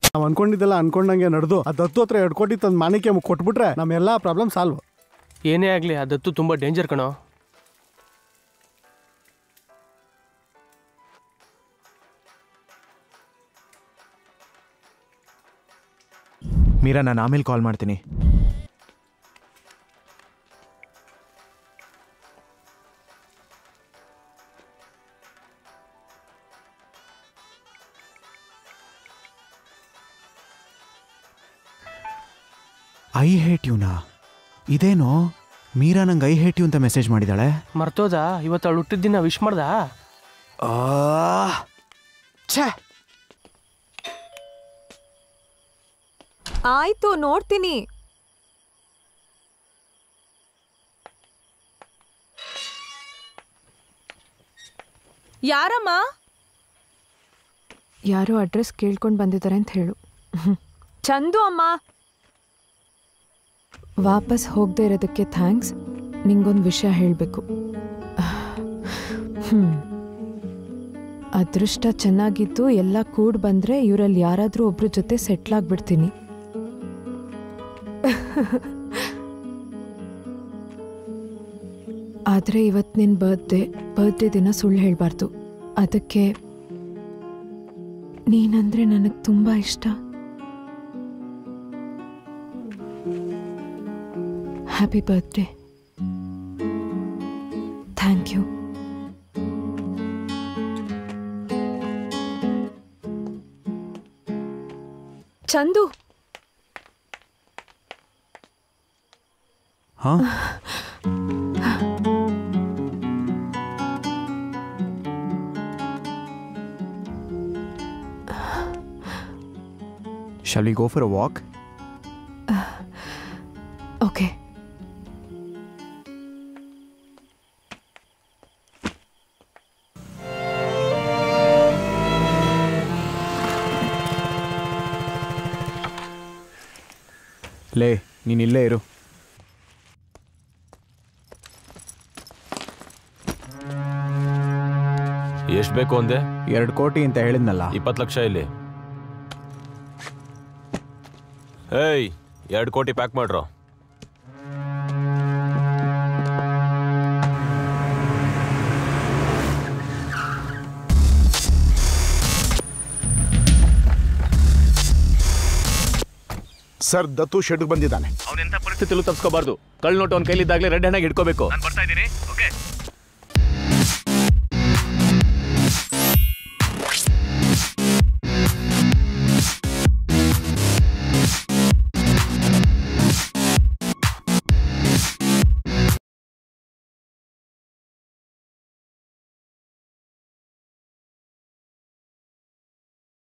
ನಾವು ಅನ್ಕೊಂಡಿದ್ದೆಲ್ಲ ಅನ್ಕೊಂಡಂಗೆ ನಡೆದು ಆ ದತ್ತು ಹತ್ರ ಎರಡು ಕೋಟಿ ತಂದು ಮಾಣಿಕ್ಯ ಕೊಟ್ಬಿಟ್ರೆ ನಮ್ಮ ಎಲ್ಲಾ ಪ್ರಾಬ್ಲಮ್ ಸಾಲ್ವ್ ಏನೇ ಆಗಲಿ ಆ ದತ್ತು ತುಂಬ ಡೇಂಜರ್ ಕಣೋ ಮೀರಾ ನಾನು ಆಮೇಲೆ ಕಾಲ್ ಮಾಡ್ತೀನಿ ಐ ಹೇಟ್ ಯುನಾ ಇದೇನೋ ಮೀರಾ ನಂಗೆ ಐ ಹೇಟ್ ಯು ಅಂತ ಮೆಸೇಜ್ ಮಾಡಿದಾಳೆ ಮರ್ತೋದ ಇವತ್ತು ಅವಳು ಹುಟ್ಟಿದ ದಿನ ವಿಶ್ ಮಾಡ್ದ ಛೇ ಆಯ್ತು ನೋಡ್ತೀನಿ ಯಾರಮ್ಮ ಯಾರೋ ಅಡ್ರೆಸ್ ಕೇಳ್ಕೊಂಡು ಬಂದಿದ್ದಾರೆ ಅಂತ ಹೇಳು ಚಂದು ಅಮ್ಮ ವಾಪಸ್ ಹೋಗದೆ ಇರೋದಕ್ಕೆ ಥ್ಯಾಂಕ್ಸ್ ನಿಂಗೊಂದು ವಿಷಯ ಹೇಳಬೇಕು ಅದೃಷ್ಟ ಚೆನ್ನಾಗಿದ್ದು ಎಲ್ಲ ಕೂಡ್ ಬಂದರೆ ಇವರಲ್ಲಿ ಯಾರಾದರೂ ಒಬ್ರ ಜೊತೆ ಸೆಟ್ಲ್ ಆಗ್ಬಿಡ್ತೀನಿ ಆದರೆ ಇವತ್ತು ನಿನ್ನ ಬರ್ತ್ಡೇ ಬರ್ತ್ಡೇ ದಿನ ಸುಳ್ಳು ಹೇಳಬಾರ್ದು ಅದಕ್ಕೆ ನೀನಂದ್ರೆ ನನಗೆ ತುಂಬ ಇಷ್ಟ happy birthday thank you Chandu ಹಾ Shall we go for a walk? Okay ಲೇ ನೀನ್ ಇಲ್ಲೇ ಇರು ಎಷ್ಟು ಬೇಕು ಅಂದೆ ಎರಡು ಕೋಟಿ ಅಂತ ಹೇಳಿದ್ನಲ್ಲ ಇಪ್ಪತ್ತು ಲಕ್ಷ ಇಲ್ಲಿ ಏಯ್ ಎರಡು ಕೋಟಿ ಪ್ಯಾಕ್ ಮಾಡ್ರು ಸರ್ ದತ್ತು ಶೆಡ್ಗೆ ಬಂದಿದ್ದಾನೆ ಅವನೆಂತ ಪರಿಸ್ಥಿತಿಲೂ ತಪ್ಸ್ಕೋಬಾರ್ದು ಕಳ್ಳ ನೋಟು ಅವ್ನ ಕೈಲಿದ್ದಾಗಲೇ ರೆಡ್ ಹ್ಯಾಂಡಾಗಿ ಹಿಡ್ಕೋಬೇಕು ನಾನು ಬರ್ತಾ ಇದ್ದೀನಿ